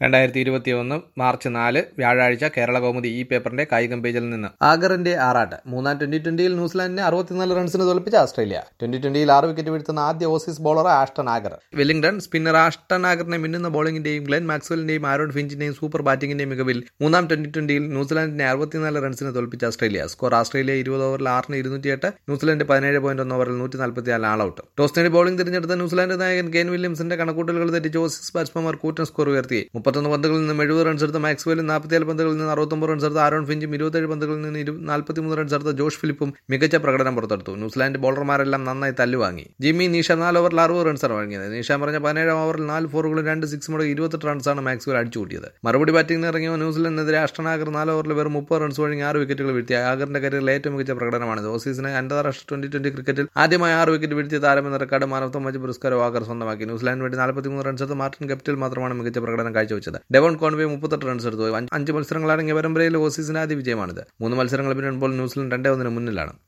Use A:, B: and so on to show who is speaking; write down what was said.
A: രണ്ടായിരത്തി ഇരുപത്തി ഒന്ന് മാർച്ച് നാല് വ്യാഴാഴ്ച കേരള കൗമുദി ഈ പേപ്പറിന്റെ കായികം പേജിൽ നിന്ന് ആഗറിന്റെ ആറാട്ട് മൂന്നാം ട്വന്റി ട്വന്റിയിൽ ന്യൂസിലാൻഡിനെ അറുപത്തിനാല് റൺസിന് തോൽപ്പിച്ച ഓസ്ട്രേലിയ ട്വന്റി ട്വന്റിയിൽ ആറ് വിക്കറ്റ് വീഴ്ത്തുന്ന ആദ്യ Aussie bowler Ashton Agar Wellington spinner Ashton ആഗറിനെ മിന്നുന്ന ബോളിംഗിന്റെയും ഗ്ലെൻ മാക്സ്വലിന്റെയും ആരോൺ ഫിഞ്ചിന്റെയും സൂപ്പർ ബാറ്റിംഗിന്റെയും മികവിൽ മൂന്നാം ട്വന്റി ട്വന്റിയിൽ ന്യൂസിലാൻഡിനെ അറുപത്തിനാല് റൺസിന് തോൽപ്പിച്ച ഓസ്ട്രേലിയ സ്കോർ ഓസ്ട്രേലിയ ഇരുപത് ഓവറിൽ ആറിന് ഇരുന്നൂറ്റിയെട്ട് ന്യൂസിലാൻഡ് പതിനേഴ് പോയിന്റ് ഒന്ന് ഓവറിൽ നൂറ്റി നാൽപ്പത്തിനാല് ആൾ ഔട്ട് ടോസ് നേടി ബോളിംഗ് തിരഞ്ഞെടുത്ത ന്യൂസിലാൻഡ് നായകൻ കെൻ വില്യംസിന്റെ കണക്കൂട്ടലുകൾ തെറ്റിച്ച് ഓസീസ് ബാറ്റ്സ്മാൻമാർ കൂറ്റൻ സ്കോർ ഉയർത്തി മുപ്പത്തൊന്ന് പന്തുകളിൽ നിന്നും എഴുപത് റൺസ് എടുത്ത മാക്സ്വെലും നാൽപ്പത്തിയേഴ് പന്തുകളിൽ നിന്ന് അറുപത്തൊമ്പത് റൺസ് എടുത്ത ആരോൺ ഫിഞ്ചും ഇരുപത്തേഴ് പന്തുകളിൽ നിന്ന് ഇരു നാൽപ്പത്തിമൂന്ന് റൺസ് എടുത്ത ജോഷ് ഫിലിപ്പും മികച്ച പ്രകടനം പുറത്തെടുത്തു ന്യൂസിലാൻഡ് ബോളർമാരെല്ലാം നന്നായി തല്ലുവാങ്ങി ജിമ്മി നീഷ നാല് ഓവറിൽ അറുപത് റൺസാണ് വഴങ്ങിയത് നീഷ പറഞ്ഞ പതിനേഴാം ഓവറിൽ നാല് ഫോറുകളും രണ്ട് സിക്സ് മുടങ്ങി ഇരുപത്തെട്ട് റൺസാണ് മാക്സ്വൽ അടിച്ചുകൂട്ടിയത് മറുപടി ബാറ്റിംഗിന് ഇറങ്ങിയ ന്യൂസിലൻഡിനെതിരെ അഷ്ടനാഗർ നാല് ഓവറിൽ വെറും മുപ്പത് റൺസ് വഴങ്ങി ആറ് വിക്കറ്റുകൾ വീഴ്ത്തി ആഗറിന്റെ കരിയറിൽ ഏറ്റവും മികച്ച പ്രകടനമാണിത് ഓസീസിന് അന്താരാഷ്ട്ര ട്വന്റി ട്വന്റി ക്രിക്കറ്റിൽ ആദ്യമായി ആറ് വിക്കറ്റ് വീഴ്ത്തിയ താരമെന്ന record man of the match പുരസ്കാരം ആഗർ സ്വന്തമാക്കി ന്യൂസിലാൻഡിന് വേണ്ടി നാൽപ്പത്തിമൂന്ന് റൺസ് എടുത്ത് മാർട്ടിൻ കെപ്റ്റിൽ മാത്രമാണ് മികച്ച പ്രകടനം കാഴ്ചവെച്ചത് ഡെവൺ കോൺവേ മുപ്പത്തെട്ട് റൺസ് എടുത്തു അഞ്ച് മത്സരങ്ങളടങ്ങിയ പരമ്പരയിൽ ഓസീസിന്റെ ആദ്യ വിജയമാണിത് മൂന്ന് മത്സരങ്ങൾ പിന്നിടുമ്പോൾ ന്യൂസിലൻഡ് രണ്ടേ ഒന്നിന് മുന്നിലാണ്